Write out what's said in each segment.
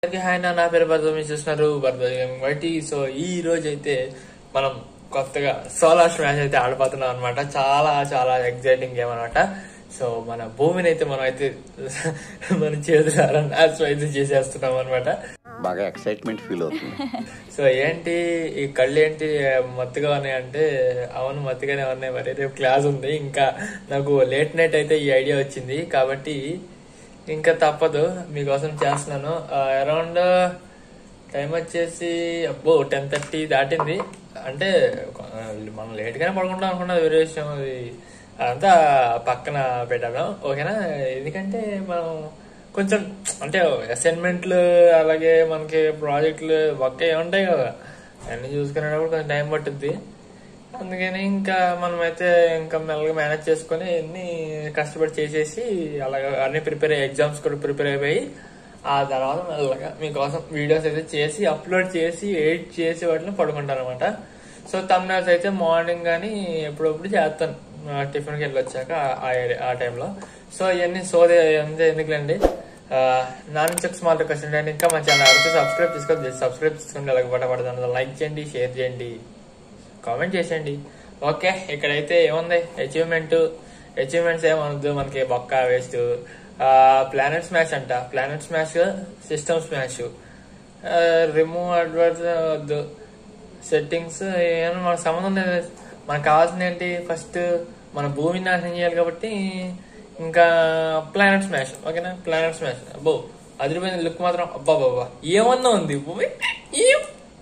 అందరికీ హాయ్ నా నా పేరు భరత మీరు చూస్తున్నారు భరత బట్టి సో ఈ రోజు అయితే మనం కొత్తగా సోలార్ స్మాష్ అయితే ఆడిపోతున్నాం అనమాట చాలా చాలా ఎగ్జైటింగ్ గేమ్ అనమాట సో మన భూమిని అయితే మనం అయితే మన చేతులారా నాశనం అయితే చేసేస్తున్నాం అనమాట బాగా ఎక్సైట్మెంట్ ఫీల్ అవుతుంది సో ఏంటి ఈ కళ్ళు ఏంటి మత్తుగా ఉన్నాయి అంటే అవును మత్తుగానే ఉన్నాయి మరి రేపు క్లాస్ ఉంది ఇంకా నాకు లేట్ నైట్ అయితే ఈ ఐడియా వచ్చింది కాబట్టి ఇంకా తప్పదు మీకోసం చేస్తున్నాను అరౌండ్ టైం వచ్చేసి అబ్బో టెన్ థర్టీ దాటింది అంటే ఆ, మనం లేట్ గానే పడుకుంటాం అనుకున్నది వేరే విషయం అది అదంతా పక్కన పెట్టాను ఓకేనా ఎందుకంటే మనం కొంచెం అంటే అసైన్మెంట్లు అలాగే మనకి ప్రాజెక్టులు వర్క్ అయి ఉంటాయి కదా అన్ని చూసుకునేటప్పుడు కొంచెం టైం పట్టుద్ది అందుకని ఇంకా మనమైతే ఇంకా మెల్లగా మేనేజ్ చేసుకొని అన్ని కష్టపడి చేసేసి అలాగా అన్ని ప్రిపేర్ అయ్యి ఎగ్జామ్స్ కూడా ప్రిపేర్ అయిపోయి ఆ తర్వాత మెల్లగా మీకోసం వీడియోస్ అయితే చేసి అప్లోడ్ చేసి ఎడిట్ చేసి వాటిని పడుకుంటాను అనమాట సో తమ్నల్స్ అయితే మార్నింగ్ కానీ ఎప్పుడప్పుడు చేస్తాను ఆ, టిఫిన్కి వెళ్ళి వచ్చాక ఆ- ఆ ఏరియా- ఆ టైంలో సో ఇవన్నీ సోదే అంతే ఎందుకులేండి ఆ, నా నుంచి ఒక స్మాల్ రిక్వెస్ట్ ఏంటంటే ఇంకా మన ఛానల్ ఎవరైతే సబ్స్క్రైబ్ చేసుకోండి సబ్స్క్రైబ్ చేసుకోండి అలాగే పడబడదాను లైక్ చేయండి షేర్ చేయండి కామెంట్ చేసేయండి ఓకే ఇక్కడైతే ఏముంది అచీవ్మెంట్ అచీవ్మెంట్స్ ఏమనొద్దు మనకి బొక్క వేస్ట్ ప్లానెట్ స్మాష్ అంట planet smash system smash remove adverse వద్దు సెట్టింగ్స్ ఏమైనా మనకు సంబంధం లేదు మనకు కావాల్సింది ఏంటి ఫస్ట్ మన భూమిని నాశనం చేయాలి కాబట్టి ఇంకా ప్లానెట్ స్మాష్ ఓకేనా ప్లానెట్ స్మాష్ అబ్బో అదిరిపోయిన లుక్ మాత్రం అబ్బా బాబా ఏమన్నా ఉంది భూమి ఏం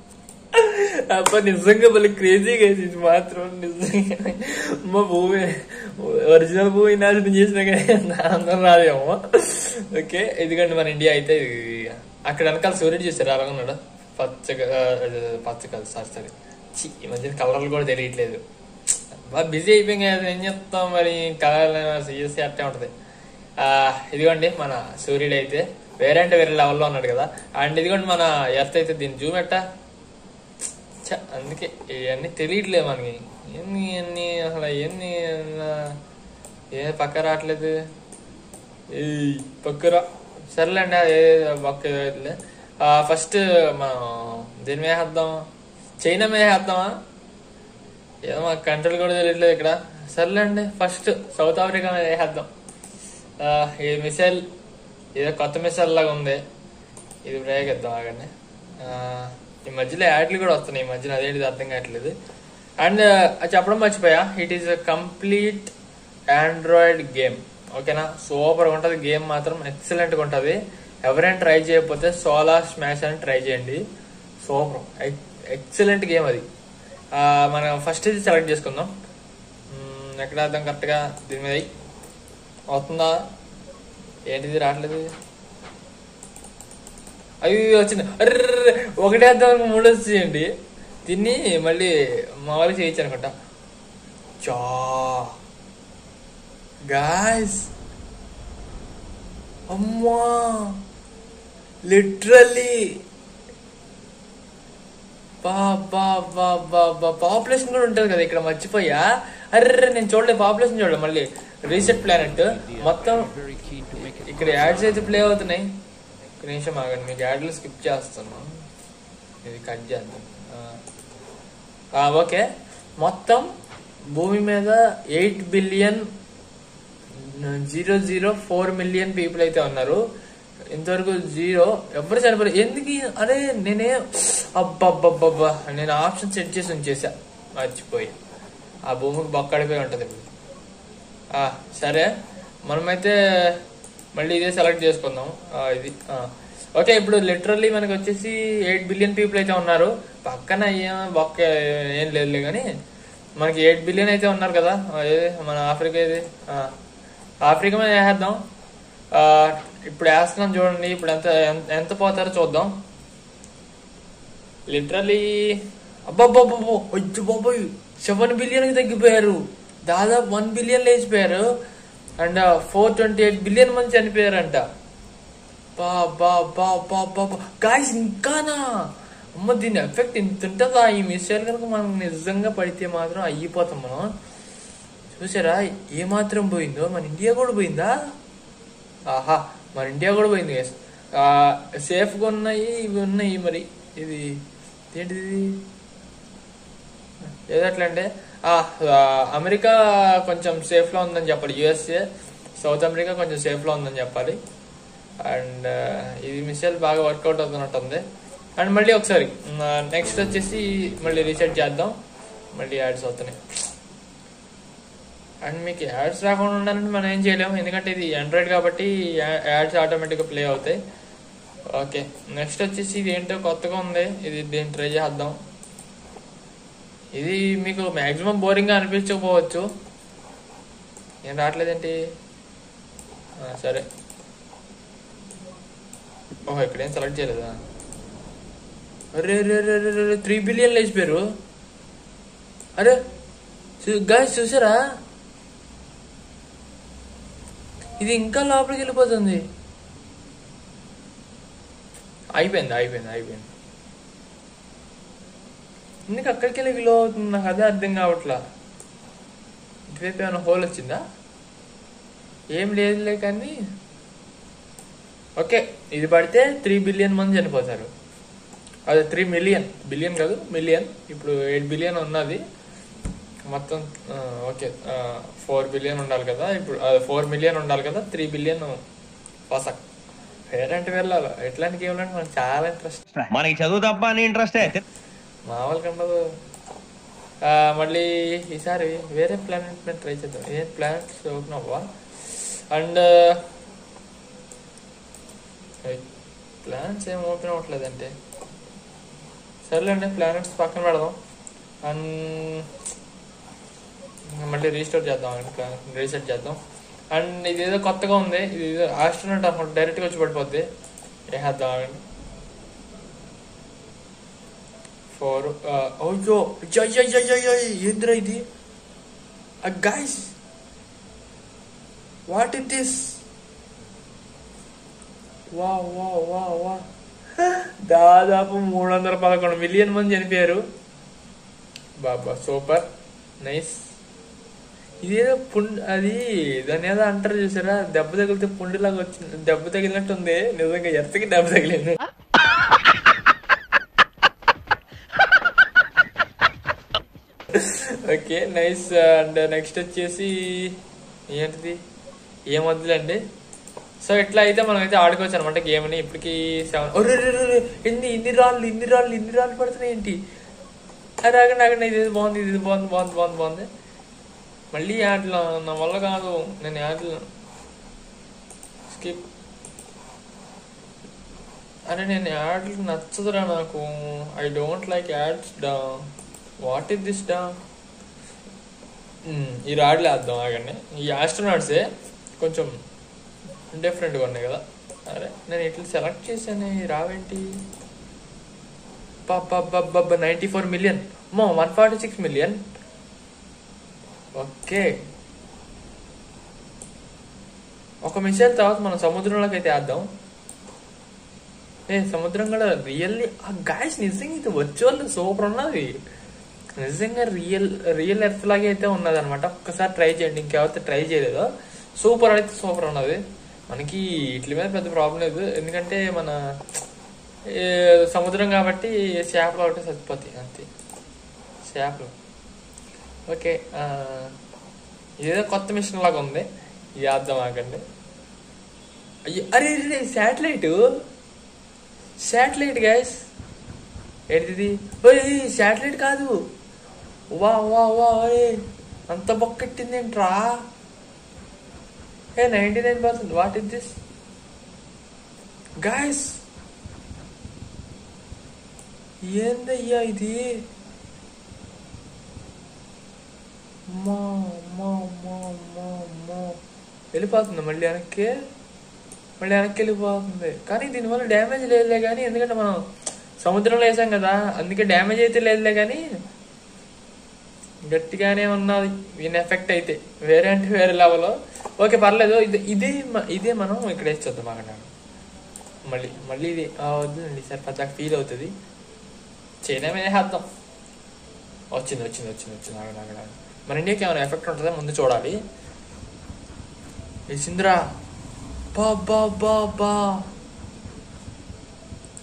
అబ్బా నిజంగా మళ్ళీ క్రేజీగా ఇది మాత్రం నిజంగా మా భూమి ఒరిజినల్ భూమి నాశనం చేసినా కానీ నా అందరం రాదేమో ఓకే ఎందుకంటే మన ఇండియా అయితే ఇది- అక్కడ వెనకాల సూర్యుడు చూసారు అలాగ ఉన్నాడు పచ్చగా ఆ, పచ్చ కాదు సారీ సారీ ఛీ, ఈ మధ్య కలర్లు కూడా తెలియట్లేదు బాగా బిజీ అయిపోయింది కదా ఏం చెప్తాం మరి కలర్ సిఎస్సి అట్టే ఉంటది ఆ, ఇదిగోండి మన సూర్యుడు అయితే వేరే అంటే వేరే లెవెల్లో ఉన్నాడు కదా అండ్ ఇదిగోండి మన ఎర్త్ అయితే దీన్ని జూమ్ ఎట్టా ఛ, అందుకే ఇవన్నీ తెలియట్లేదు మనకి ఎన్ని ఎన్ని అసలు ఎన్ని ఏ పక్క రావట్లేదు ఏయ్, పక్కరా సర్లేండి అది పక్క రావట్లే. ఆ ఫస్ట్ మనం దీని మీద వేద్దాం చైనా మీద వేద్దామా ఏదో మాకు కంట్రోల్ కూడా తెలియట్లేదు ఇక్కడ సర్లేండి ఫస్ట్ సౌత్ ఆఫ్రికా మీద వేసేద్దాం ఆ, ఈ మిసైల్ ఏదో కొత్త మిసైల్ లాగా ఉంది ఇది ప్రయోగిద్దాం ఆగండి ఆ, ఈ మధ్యలో యాడ్లు కూడా వస్తున్నాయి ఈ మధ్యన అదేంటిది అర్థం కావట్లేదు అండ్ అది చెప్పడం మర్చిపోయా it is complete Android game ఓకేనా సూపర్ ఉంటుంది గేమ్ మాత్రం ఎక్సలెంట్ గా ఉంటుంది ఎవరైనా ట్రై చేయకపోతే సోలార్ స్మాష్ అని ట్రై చేయండి సూపర్ ఎక్సలెంట్ గేమ్ అది ఆ, మనం ఫస్ట్ ఇది సెలెక్ట్ చేసుకుందాం మ్మ్, ఎక్కడ అర్థం కరెక్ట్గా దీని మీద ఎయ్. అవుతుందా ఏంటిది రావట్లేదు అవి వచ్చింది అర్రే ఒకటే అర్థం మూడు వచ్చేయండి దీన్ని మళ్ళీ మామూలుగా చేయొచ్చు అనుకుంటా చా గాయస్ అమ్మా లిటరల్లీ బా బా బా బా బా పాపులేషన్ కూడా ఉంటుంది కదా ఇక్కడ మర్చిపోయా అర్రే నేను చూడలేదు పాపులేషన్ చూడలేదు మళ్ళీ రీసెట్ ప్లానెట్ మొత్తం ఇక్కడ యాడ్స్ అయితే ప్లే అవుతున్నాయి ఒక నిమిషం ఆగండి మీకు యాడ్లు స్కిప్ చేస్తాను ఇది కట్ చేద్దాం ఆ. ఆ, ఓకే మొత్తం భూమి మీద eight billion zero zero four million people అయితే ఉన్నారు ఇంతవరకు జీరో ఎవరు చనిపోలేదు ఎందుకు ఈ- అరే నేనే అబ్బబ్బబ్బబ్బా నేను ఆప్షన్ సెట్ చేసి ఉంచేసా మర్చిపోయి ఆ భూమికి బొక్కడిపోయి ఉంటది ఇప్పుడు ఆ, సరే మనమైతే మళ్ళీ ఇదే సెలెక్ట్ చేసుకుందాం ఆ, ఇది ఆ. ఓకే ఇప్పుడు లిటరల్లీ మనకి వచ్చేసి ఎయిట్ బిలియన్ పీపుల్ అయితే ఉన్నారు పక్కన ఏం బొక్క ఏం లేదులే కానీ మనకి ఎయిట్ బిలియన్ అయితే ఉన్నారు కదా ఆ, ఏది మన ఆఫ్రికా ఇది ఆ. ఆఫ్రికా మీద వేసేద్దాం ఆ, ఇప్పుడు వేస్తున్నాం చూడండి ఇప్పుడు ఎంత ఎంత- ఎంత పోతారో చూద్దాం లిటరలీ అబ్బాబ్బాబ్బో వచ్చి బాబోయ్ సెవెన్ బిలియన్ కి తగ్గిపోయారు దాదాపు వన్ బిలియన్ లేచిపోయారు and four twenty eight billion మంది చనిపోయారంట బా బా బా బా బా బా గాయస్ ఇంకానా అమ్మ దీని ఎఫెక్ట్ ఇంత ఉంటుందా ఈ మిసైల్ కనుక మనం నిజంగా పడితే మాత్రం అయిపోతాం మనం చూసారా ఏ మాత్రం పోయిందో మన ఇండియా కూడా పోయిందా ఆహా మన ఇండియా కూడా పోయింది guys. సేఫ్గా ఉన్నాయి ఇవి ఉన్నాయి మరి ఇది ఏంటిది ఏదో ఎట్లా అంటే ఆ, ఆ, అమెరికా కొంచెం సేఫ్లో ఉందని చెప్పాలి యుఎస్ఏ సౌత్ అమెరికా కొంచెం సేఫ్లో ఉందని చెప్పాలి అండ్ ఇది మిసైల్ బాగా వర్కౌట్ అవుతున్నట్టుంది అండ్ మళ్ళీ ఒకసారి నెక్స్ట్ వచ్చేసి మళ్ళీ రీసెట్ చేద్దాం మళ్ళీ యాడ్స్ అవుతున్నాయి అండ్ మీకు యాడ్స్ రాకుండా ఉండాలంటే మనం ఏం చేయలేము ఎందుకంటే ఇది ఆండ్రాయిడ్ కాబట్టి యాడ్స్ ఆటోమేటిక్గా ప్లే అవుతాయి ఓకే నెక్స్ట్ వచ్చేసి ఇది ఏంటో కొత్తగా ఉంది ఇది దీన్ని ట్రై చేద్దాం ఇది మీకు మాక్సిమం బోరింగ్గా అనిపించకపోవచ్చు ఏం రావట్లేదేంటి ఆ, సరే ఓహో ఇక్కడేం సెలెక్ట్ చేయలేదా అరే రే రే రే రే త్రీ బిలియన్ లేచిపోయారు అరే గాయస్ చూసారా ఇది ఇంకా లోపలికి వెళ్ళిపోతుంది అయిపోయింది అయిపోయింది అయిపోయింది ఎందుకు అక్కడికి వెళ్ళి విలువ అవుతుంది నాకు అదే అర్థం కావట్లా ఇటువైపు ఏమైనా హోల్ వచ్చిందా ఏం లేదులే కానీ ఓకే ఇది పడితే త్రీ బిలియన్ మంది చనిపోతారు అదే త్రీ మిలియన్ బిలియన్ కాదు మిలియన్ ఇప్పుడు ఎయిట్ బిలియన్ ఉన్నది మొత్తం ఆ, ఓకే ఫోర్ బిలియన్ ఉండాలి కదా ఇప్పుడు ఫోర్ మిలియన్ ఉండాలి కదా త్రీ బిలియన్ పసక్ వేరంటే వెళ్ళాలి ఎట్లాంటి గేమ్లు అంటే మనకు చాలా ఇంట్రెస్ట్ మనకి చదువు తప్ప అని ఇంట్రెస్టే మామూలుగా ఉండదు ఆ, మళ్ళీ ఈసారి వేరే ప్లానెట్ మీద ట్రై చేద్దాం ఏ ప్లానెట్స్ ఓపెన్ అవ్వా అండ్ ప్లానెట్స్ ఏం ఓపెన్ అవ్వట్లేదంటే సర్లేండి ప్లానెట్స్ పక్కన పెడదాం అండ్ మళ్ళీ రీస్టోర్ చేద్దాం అండి ప్లానెట్ రీసెట్ చేద్దాం అండ్ ఇది ఏదో కొత్తగా ఉంది ఇది ఏదో ఆస్ట్రోనట్ అనుకుంటా డైరెక్ట్గా వచ్చి పడిపోద్ది వేసేద్దాం అండి ఫోర్ అయ్యో అయ్యో ఏంద్రా ఇది గైస్ వాట్ ఇస్ దిస్ వా వా వా వా దాదాపు మూడు వందల పదకొండు మిలియన్ మంది చనిపోయారు బాబా సూపర్ నైస్ ఇదేదో పుండ్ అది దాని ఏదో అంటారు చూసారా దెబ్బ తగిలితే పుండిలాగా వచ్చింది దెబ్బ తగిలినట్టు ఉంది నిజంగా ఎర్తకి దెబ్బ తగిలింది ఓకే నైస్ అండ్ నెక్స్ట్ వచ్చేసి ఏంటిది ఏం వద్దులేండి సో ఇట్లా అయితే మనం అయితే ఆడుకోవచ్చు అనమాట గేమ్ని ఇప్పటికి సెవెన్ ఎన్ని ఇన్ని రాళ్ళు ఇన్ని రాళ్ళు ఇన్ని రాళ్ళు పడుతున్నాయి ఏంటి అరే ఆగండి ఆగండి ఇది బాగుంది ఇది బాగుంది బాగుంది బాగుంది బాగుంది మళ్ళీ యాడ్లు నా వల్ల కాదు నేను యాడ్లు స్కిప్ అరే నేను యాడ్లు నచ్చదురా నాకు ఐ డోంట్ లైక్ యాడ్స్ డా వాట్ ఇస్ దిస్ డా ఈ రాడ్లు వేద్దాం ఆగండి ఈ ఆస్ట్రోనాట్సే కొంచెం డిఫరెంట్గా ఉన్నాయి కదా అరే నేను ఇట్లా సెలెక్ట్ చేశాను ఈ రావేంటి పబ్బ నైంటీ ఫోర్ మిలియన్ మో one forty six million okay ఒక మిసైల్ తర్వాత మనం సముద్రంలోకి అయితే వేద్దాం ఏ సముద్రం కూడా రియల్లీ ఆ గాయస్ నిజంగా ఇది వర్చువల్ సూపర్ ఉన్నది నిజంగా రియల్ రియల్ ఎర్త్ లాగే అయితే ఉన్నది అనమాట ఒక్కసారి ట్రై చేయండి ఇంకెవరితో ట్రై చేయలేదు సూపర్ అయితే సూపర్ ఉన్నది మనకి ఇట్ల మీద పెద్ద ప్రాబ్లం లేదు ఎందుకంటే మన ఏ, సముద్రం కాబట్టి చేపలు ఒకటి చచ్చిపోతాయి అంతే చేపలు ఓకే ఆ, ఇదేదో కొత్త మిషన్ లాగా ఉంది ఇది వేద్దాం ఆగండి అయ్యో, అరే అరే శాటిలైట్ శాటిలైట్ గ్యాస్ ఏంటిది ఓయ్ శాటిలైట్ కాదు వా వా వా ఓయ్ అంత బొక్కెట్టింది ఏంట్రా ఏ ninety nine percent what is this guys ఏందయ్యా ఇది మా మా మా మా మా వెళ్ళిపోతుంది మళ్ళీ వెనక్కి మళ్ళీ వెనక్కి వెళ్ళిపోతుంది కానీ దీనివల్ల డ్యామేజ్ లేదులే కానీ ఎందుకంటే మనం సముద్రంలో వేసాం కదా అందుకే డ్యామేజ్ అయితే లేదులే కానీ గట్టిగానే ఉన్నది దీని ఎఫెక్ట్ అయితే వేరే అంటే వేరే లెవెల్ ఓకే పర్లేదు ఇది ఇదే మ- ఇదే మనం ఇక్కడ వేసి చూద్దాం అక్కడ మళ్ళీ మళ్ళీ ఇది ఆ, వద్దులేండి సార్ పెద్ద ఫీల్ అవుతుంది చైనా మీద వేద్దాం వచ్చింది వచ్చింది వచ్చింది వచ్చింది అక్కడ అక్కడ మన ఇండియాకి ఏమైనా ఎఫెక్ట్ ఉంటుందా ముందు చూడాలి వేసిందిరా బా బా బా బా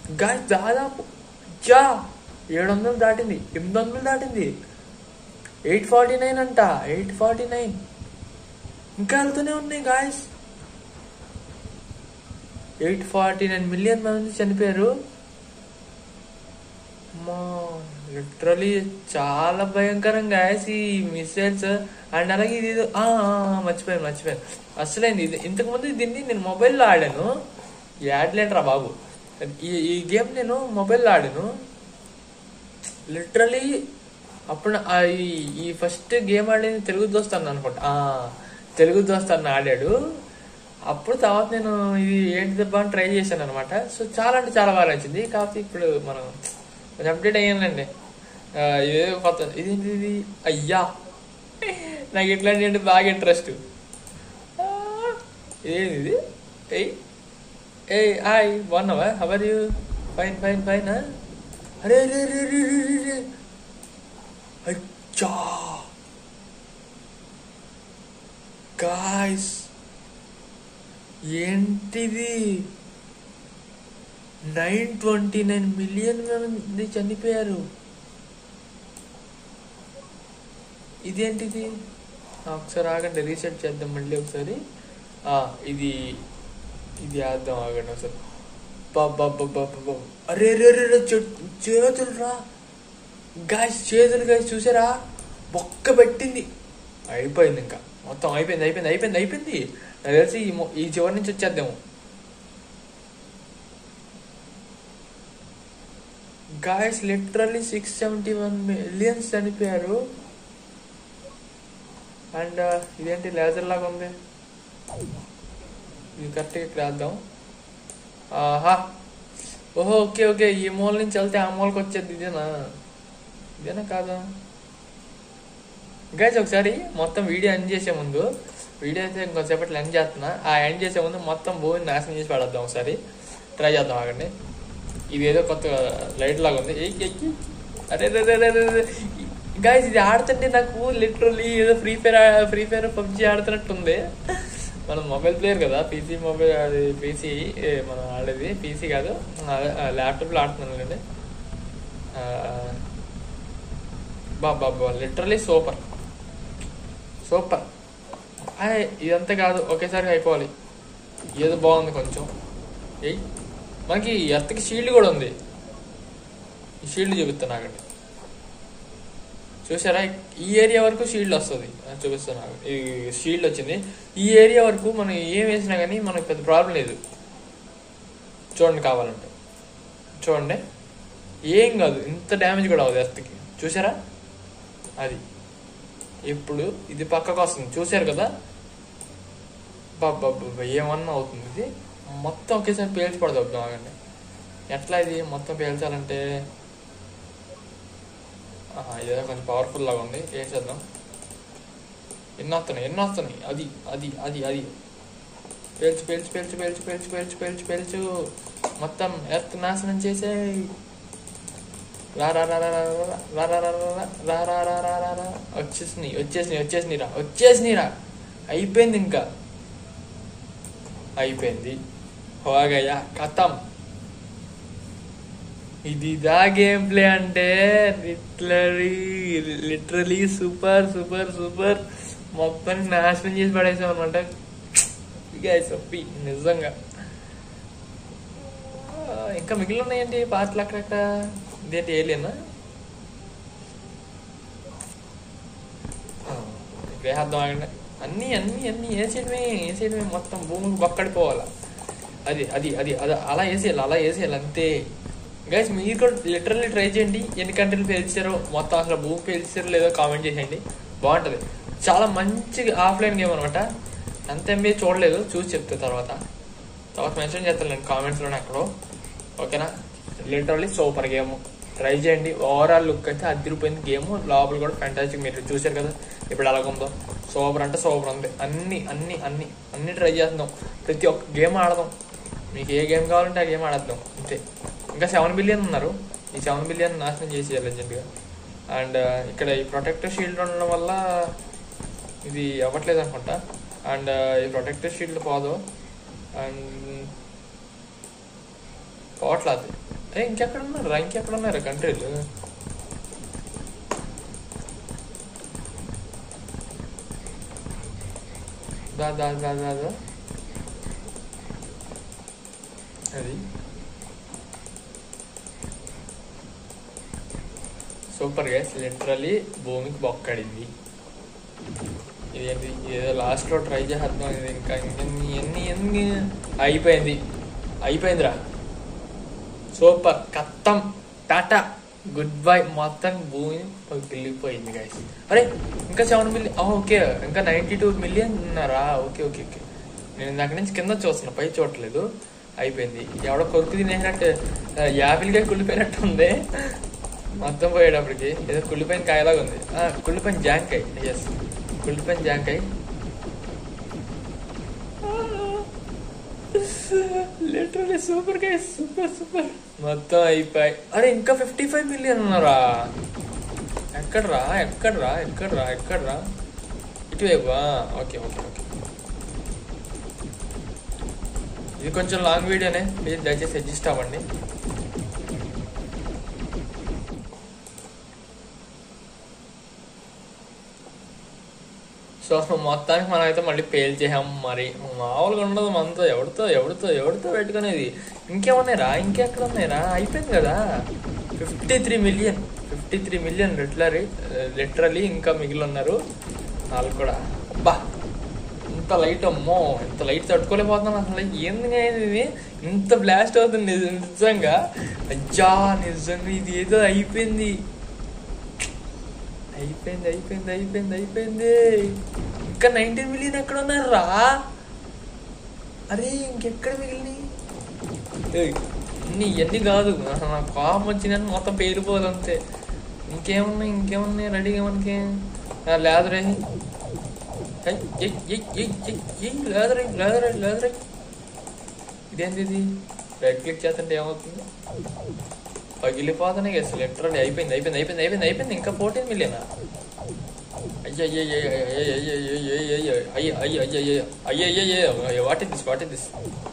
గాయస్ దాదాపు జా ఏడు వందలు దాటింది ఎనిమిది వందలు దాటింది ఎయిట్ ఫార్టీ నైన్ అంట ఎయిట్ ఫార్టీ నైన్ ఇంకా వెళ్తూనే ఉన్నాయి guys eight forty nine million మంది చనిపోయారు లిటరలీ చాలా భయంకరం గాయస్ ఈ మిసైల్స్ అండ్ అలాగే ఇది ఏదో- ఆ, ఆ, ఆ, మర్చిపోయాను మర్చిపోయాను అసలైంది ఇది ఇంతకు ముందు దీన్ని నేను మొబైల్లో ఆడాను ఈ యాడ్లేంట్రా బాబు ఈ ఈ గేమ్ నేను మొబైల్లో ఆడాను లిటరలీ అప్పుడు నా- ఆ ఈ- ఈ ఫస్ట్ గేమ్ ఆడేది తెలుగు దోస్తాను అనుకుంటా ఆ, తెలుగు దోస్తాను ఆడాడు అప్పుడు తర్వాత నేను ఇది ఏంటి దెబ్బ అని ట్రై చేశాను అనమాట సో చాలా అంటే చాలా బాగా నచ్చింది కాకపోతే ఇప్పుడు మనం కొంచెం అప్డేట్ అయ్యానండి ఆ, ఇదేదో కొత్త ఇదేంటి ఇది అయ్యా నాకు ఇట్లాంటి అంటే బాగా ఇంట్రెస్ట్ ఏంది ఇది ఏయ్ ఏయ్ హాయ్ బాగున్నావా how are you fine fine fine అరే రే రే రే రే రే రే అచ్చా గాయస్ ఏంటిది నైన్ ట్వంటీ నైన్ మిలియన్ మంది చనిపోయారు ఇదేంటిది ఆ, ఒకసారి ఆగండి రీసెట్ చేద్దాం మళ్ళీ ఒకసారి ఆ, ఇది ఇది వేద్దాం ఆగండి ఒకసారి బాబా అరే రే రే రే చె- చేతులు రా గాయస్ చేతులు గాయస్ చూసారా బొక్క పెట్టింది అయిపోయింది ఇంకా మొత్తం అయిపోయింది అయిపోయింది అయిపోయింది అయిపోయింది నాకు తెలిసి ఈ మొ- ఈ చివరి నుంచి వచ్చేద్దాము guys literally six seventy one millions చనిపోయారు అండ్ ఇదేంటి లేజర్ లాగా ఉంది ఇది కరెక్ట్గా ఇక్కడ వేద్దాం ఆహా ఓహో ఓకే ఓకే ఈ మూల నుంచి వెళ్తే ఆ మూలకి వచ్చేది ఇదేనా ఇదేనా కాదా గైస్ ఒకసారి మొత్తం వీడియో ఎండ్ చేసే ముందు వీడియో అయితే ఇంకొంచెంసేపట్లో ఎండ్ చేస్తున్నా ఆ ఎండ్ చేసే ముందు మొత్తం భూమిని నాశనం చేసి పడేద్దాం ఒకసారి ట్రై చేద్దాం ఆగండి ఇది ఏదో కొత్త లైట్ లాగా ఉంది ఏయ్, ఏయ్, ఏయ్. అరే అరే గాయస్ ఇది ఆడుతుంటే నాకు లిటరల్లీ ఏదో free fire free fire PUBG ఆడుతున్నట్టుంది మనం మొబైల్ ప్లేయర్ కదా పీసీ మొబైల్ అది పీసీ మనం ఆడేది పీసీ కాదు ల్యాప్టాప్లో ఆడుతున్నాను బాబా లిటరలీ సూపర్ సూపర్ అయ్ ఇదంతా కాదు ఒకేసారి అయిపోవాలి ఏదో బాగుంది కొంచెం ఏయ్ మనకి ఎర్త్కి షీల్డ్ కూడా ఉంది ఈ షీల్డ్ చూపిస్తాను ఆగండి చూసారా ఈ ఏరియా వరకు షీల్డ్ వస్తుంది అది చూపిస్తాను ఆగండి. ఈ షీల్డ్ వచ్చింది ఈ ఏరియా వరకు మనం ఏం వేసినా కానీ మనకు పెద్ద ప్రాబ్లం లేదు చూడండి కావాలంటే చూడండి ఏం కాదు ఇంత డ్యామేజ్ కూడా అవ్వదు ఎర్త్కి చూసారా అది ఇప్పుడు ఇది పక్కకు వస్తుంది చూశారు కదా బాబా ఏమన్నా అవుతుంది ఇది మొత్తం ఒకేసారి పేల్చి పడదొద్దాం ఆగండి ఎట్లా ఇది మొత్తం పేల్చాలంటే ఆహా, ఇదేదో కొంచెం పవర్ఫుల్ లాగా ఉంది ఏం చేద్దాం ఎన్ని వస్తున్నాయి ఎన్ని వస్తున్నాయి అది అది అది అది పేల్చు పేల్చు పేల్చు పేల్చు పేల్చు పేల్చు పేల్చు పేల్చు మొత్తం ఎర్త్ నాశనం చేసే రా రా రా రా రా రా రా రా రా రా రా రా రా రా రా వచ్చేసినాయి వచ్చేసినాయి వచ్చేసినాయి రా వచ్చేసినాయి రా అయిపోయింది ఇంకా అయిపోయింది హోగయ్యా కథం ఇది దా గేమ్ ప్లే అంటే literally literally super super super మొత్తం నాశనం చేసి పడేసాం అనమాట చెప్పి నిజంగా ఆ, ఇంకా మిగిలి ఉన్నాయండి పాటలు అక్కడక్కడ ఇదేంటి ఏలియనా వేసేద్దాం ఆగండి అన్నీ అన్నీ అన్నీ వేసేయడమే వేసేయడమే మొత్తం భూమికి బక్కడిపోవాలా అది అది అది అది అలా వేసేయాలి అలా వేసేయాలి అంతే గైస్ మీరు కూడా లిటరల్లీ ట్రై చేయండి ఎన్ని కంట్రీలు పేల్చారో మొత్తం అసలు భూమి పేల్చారో లేదో కామెంట్ చేసేయండి బాగుంటుంది చాలా మంచి ఆఫ్లైన్ గేమ్ అనమాట అంత ఎంబీ చూడలేదు చూసి చెప్తా తర్వాత తర్వాత మెన్షన్ చేస్తాను నేను కామెంట్స్లోనే ఎక్కడో ఓకేనా లిటరల్లీ సూపర్ గేమ్ ట్రై చేయండి ఓవరాల్ లుక్ అయితే అదిరిపోయింది గేమ్ లోపల కూడా ఫ్యాంటాస్టిక్ మీరు చూశారు కదా ఇప్పుడు ఎలాగుందో సూపర్ అంటే సూపర్ ఉంది అన్ని అన్ని అన్ని అన్ని ట్రై చేద్దాం ప్రతి ఒక్క గేమ్ ఆడదాం మీకు ఏ గేమ్ కావాలంటే ఆ గేమ్ ఆడద్దాం అంతే ఇంకా సెవెన్ బిలియన్ ఉన్నారు ఈ సెవెన్ బిలియన్ నాశనం చేసేయాలి లెజెండ్గా అండ్ ఇక్కడ ఈ ప్రొటెక్టర్ షీల్డ్ ఉండడం వల్ల ఇది అవ్వట్లేదు అనుకుంటా అండ్ ఈ ప్రొటెక్టర్ షీల్డ్ పోదు అండ్ పోవట్లేదు ఏ ఇంకెక్కడ ఉన్నారు ఇంకెక్కడ ఉన్నారు కంట్రీలు దా దా దా దా దా అది సూపర్ గ్యాస్ లిటరలీ భూమికి బొక్కడింది ఇదేంటి ఏదో లాస్ట్లో ట్రై చేద్దాం ఇది ఇంకా ఎన్ని ఎన్ని ఎన్ని అయిపోయింది అయిపోయిందిరా సూపర్ కత్తం టాటా గుడ్ బై మొత్తం భూమి పగిలిపోయింది గైస్ అరే ఇంకా సెవెన్ మిలియన్ ఓకే ఇంకా నైంటీ టూ మిలియన్ ఉన్నారా ఓకే ఓకే ఓకే నేను అక్కడి నుంచి కింద చూస్తున్నా పై చూడట్లేదు అయిపోయింది ఎవడో కొరుకు తినేసినట్టు ఆ, యాపిల్గా కుళ్ళిపోయినట్టు ఉంది మొత్తం పోయేటప్పటికి ఏదో కుళ్ళిపోయిన కాయలాగా ఉంది ఆ, కుళ్ళిపోయిన జాంకాయ ఎస్ కుళ్ళిపోయిన జాంకాయ లిటరలీ సూపర్ గా సూపర్ సూపర్ మొత్తం అయిపోయి అరే ఇంకా ఫిఫ్టీ ఫైవ్ మిలియన్ ఉన్నారా ఎక్కడ్రా ఎక్కడ్రా ఎక్కడ్రా ఎక్కడ్రా ఇటువైపా ఓకే ఓకే ఓకే ఇది కొంచెం లాంగ్ వీడియోనే ప్లీజ్ దయచేసి అడ్జస్ట్ అవ్వండి సో మొత్తానికి మనం అయితే మళ్ళీ పేల్ చేసాం మరి మామూలుగా ఉండదు మనతో ఎవరితో ఎవరితో ఎవరితో పెట్టుకునేది ఇంకేమున్నాయిరా ఇంకెక్కడ ఉన్నాయిరా అయిపోయింది కదా fifty three million fifty three million literally literally ఇంకా మిగిలి ఉన్నారు వాళ్ళు కూడా అబ్బా ఇంత లైట్ అమ్మో ఇంత లైట్ తట్టుకోలేకపోతున్నాను అసలు ఏంది ఇది ఇంత బ్లాస్ట్ అవుతుంది నిజ- నిజంగా అజ్జా నిజంగా ఇది ఏదో అయిపోయింది అయిపోయింది అయిపోయింది అయిపోయింది అయిపోయింది ఇంకా నైన్టీన్ మిలియన్ ఎక్కడ ఉన్నారా అరే ఇంకెక్కడ మిగిలినాయి ఏయ్, ఇన్ని ఇవన్నీ కాదు అసలు నాకు కోపం వచ్చిందని మొత్తం పేలిపోదు అంతే ఇంకేమున్నాయి ఇంకేమున్నాయి రెడీగా మనకి ఆ, లేదురే ఏయ్, ఏయ్, ఏయ్, ఏయ్, ఏయ్, ఏయ్, లేదురే లేదురే లేదురే ఇదేంటి ఇది రైట్ క్లిక్ చేస్తుంటే ఏమవుతుంది పగిలిపోతున్నాయి అసలు లిటరల్లీ అయిపోయింది అయిపోయింది అయిపోయింది అయిపోయింది అయిపోయింది ఇంకా ఫోర్టీన్ మిలియన్ అయ్యో అయ్యో అయ్యో అయ్యో అయ్యో అయ్యో అయ్యో అయ్యో అయ్యో what is this what is this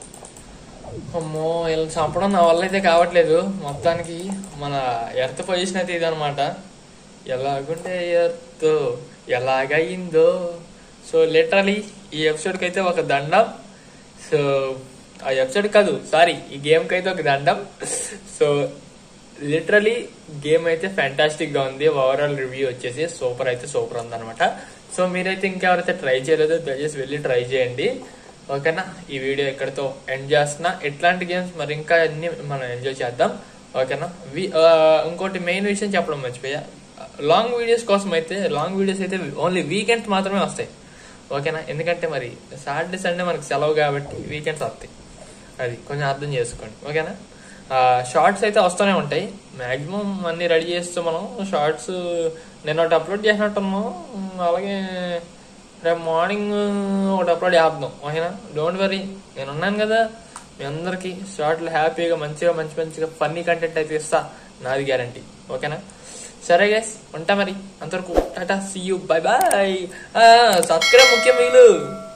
అమ్మో వీళ్ళని చంపడం నా వల్ల అయితే కావట్లేదు మొత్తానికి మన ఎర్త్ పొజిషన్ అయితే ఇదనమాట ఎలాగుండే ఎర్త్ ఎలాగయిందో సో లిటరలీ ఈ ఎపిసోడ్కి అయితే ఒక దండం సో ఆ ఎపిసోడ్ కాదు సారీ ఈ గేమ్కి అయితే ఒక దండం సో లిటరలీ గేమ్ అయితే ఫ్యాంటాస్టిక్ గా ఉంది ఓవరాల్ రివ్యూ వచ్చేసి సూపర్ అయితే సూపర్ ఉందన్నమాట సో మీరైతే ఇంకెవరైతే ట్రై చేయలేదో దయచేసి వెళ్ళి ట్రై చేయండి ఓకేనా ఈ వీడియో ఎక్కడితో ఎండ్ చేస్తున్నా ఎట్లాంటి గేమ్స్ మరి ఇంకా అన్ని మనం ఎంజాయ్ చేద్దాం ఓకేనా వి ఆ, ఇంకోటి మెయిన్ విషయం చెప్పడం మర్చిపోయా లాంగ్ వీడియోస్ కోసం అయితే లాంగ్ వీడియోస్ అయితే ఓన్లీ వీకెండ్స్ మాత్రమే వస్తాయి ఓకేనా ఎందుకంటే మరి సాటర్డే సండే మనకి సెలవు కాబట్టి వీకెండ్స్ వస్తాయి అది కొంచెం అర్థం చేసుకోండి ఓకేనా షార్ట్స్ అయితే వస్తూనే ఉంటాయి మాక్సిమం అన్ని రెడీ చేస్తూ మనం షార్ట్స్ నేను ఒకటి అప్లోడ్ చేసినట్టున్నాం ఉమ్, అలాగే రేపు మార్నింగ్ ఒకటి అప్లోడ్ చేద్దాం ఓకేనా డోంట్ వరీ నేను ఉన్నాను కదా మీ అందరికి షార్ట్లు హ్యాపీగా మంచిగా మంచి మంచిగా ఫన్నీ కంటెంట్ అయితే ఇస్తా నాది గ్యారంటీ ఓకేనా సరే గైస్ ఉంటా మరి అంతవరకు టాటా see you bye bye subscribe ముఖ్యం మిగిలు